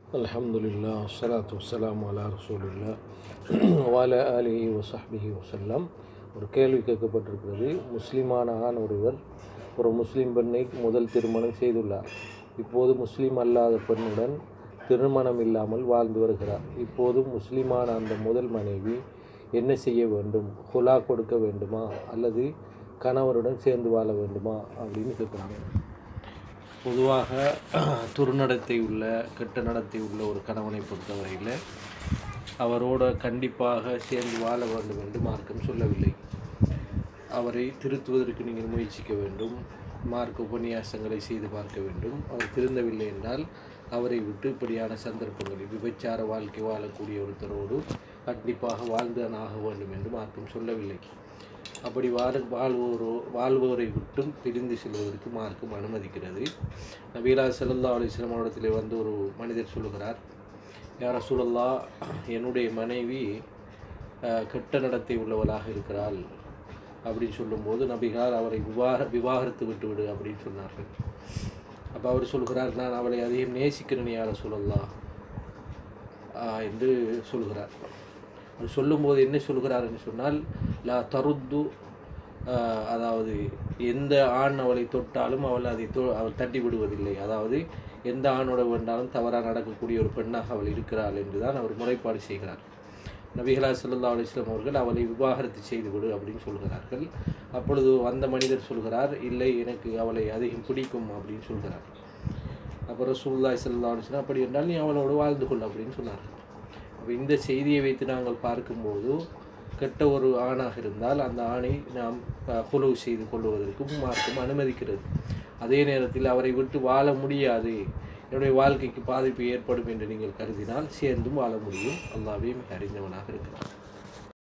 அல்ஹம்துலில்லா வஸ்ஸலாத்து வஸ்ஸலாமு அலா ரசூலில்லா வால ஆலிஹி வசஹ்பிஹி வசல்லம் ஒரு கேள்வி கேட்கப்பட்டிருக்கிறது முஸ்லிமான ஆண் ஒருவர் ஒரு முஸ்லிம் பெண்ணை முதல் திருமணம் செய்துள்ளார் இப்போது முஸ்லிம் அல்லாத பெண்ணுடன் திருமணம் இல்லாமல் வாழ்ந்து வருகிறார் இப்போது முஸ்லிமான அந்த முதல் மனைவி என்ன செய்ய வேண்டும் ஹுலா கொடுக்க வேண்டுமா அல்லது கணவருடன் சேர்ந்து வாழ வேண்டுமா அப்படின்னு கேட்குறாங்க பொதுவாக துர்நடத்தை உள்ள கெட்ட நடத்தை உள்ள ஒரு கணவனை பொறுத்தவரையில் அவரோட கண்டிப்பாக சேர்ந்து வாழ வேண்டும் என்று மார்க்கம் சொல்லவில்லை அவரை திருத்துவதற்கு நீங்கள் முயற்சிக்க வேண்டும் மார்க்க உபன்யாசங்களை செய்து பார்க்க வேண்டும் அவர் திருந்தவில்லை என்றால் அவரை விட்டு இப்படியான சந்தர்ப்பங்களில் விபச்சார வாழ்க்கை வாழக்கூடிய ஒருத்தரோடு கண்டிப்பாக வாழ்ந்தான் ஆக வேண்டும் என்று மார்க்கம் சொல்லவில்லை அப்படி வாழ வாழ்வோரோ வாழ்வோரை விட்டும் பிரிந்து செல்வதற்கு மார்க்கம் அனுமதிக்கிறது நபீலா சல்லா அலிஸ்லாம் இடத்துல வந்து ஒரு மனிதர் சொல்லுகிறார் யார சூழல்லா என்னுடைய மனைவி அஹ், கெட்ட நடத்தை உள்ளவளாக இருக்கிறாள் அப்படின்னு சொல்லும்போது நபிகார் அவரை விவாக விவாகரத்து விட்டு விடு அப்படின்னு சொன்னார்கள் அப்போ அவர் சொல்கிறார் நான் அவளை அதிகம் நேசிக்கிறேன் யார சொல்லலாம் என்று சொல்கிறார் அவர் சொல்லும்போது என்ன சொல்கிறார் என்று சொன்னால் லா தருத்து ஆஹ், அதாவது எந்த ஆண் அவளை தொட்டாலும் அவள் அதை தொ அவள் தட்டி விடுவதில்லை அதாவது எந்த ஆணோட வேண்டாலும் தவறாக நடக்கக்கூடிய ஒரு பெண்ணாக அவள் இருக்கிறாள் என்று தான் அவர் முறைப்பாடு செய்கிறார் நபிகளா சல்லா அலிஸ்லாம் அவர்கள் அவளை விவாகரத்து செய்து விடு அப்படின்னு சொல்கிறார்கள் அப்பொழுது அந்த மனிதர் சொல்கிறார் இல்லை எனக்கு அவளை அதிகம் பிடிக்கும் அப்படின்னு சொல்கிறார் அப்புறம் சூல்லாய் சல்லா அலிஸ்லாம் அப்படி என்றால் நீ அவளோடு வாழ்ந்து கொள் அப்படின்னு சொன்னார்கள் அப்போ இந்த செய்தியை வைத்து நாங்கள் பார்க்கும்போது கெட்ட ஒரு ஆணாக இருந்தால் அந்த ஆணை நாம் குழு செய்து கொள்வதற்கும் மார்க்கம் அனுமதிக்கிறது அதே நேரத்தில் அவரை விட்டு வாழ முடியாது என்னுடைய வாழ்க்கைக்கு பாதிப்பு ஏற்படும் என்று நீங்கள் கருதினால் சேர்ந்தும் வாழ முடியும் அல்லாவே மிக அறிந்தவனாக இருக்கிறார்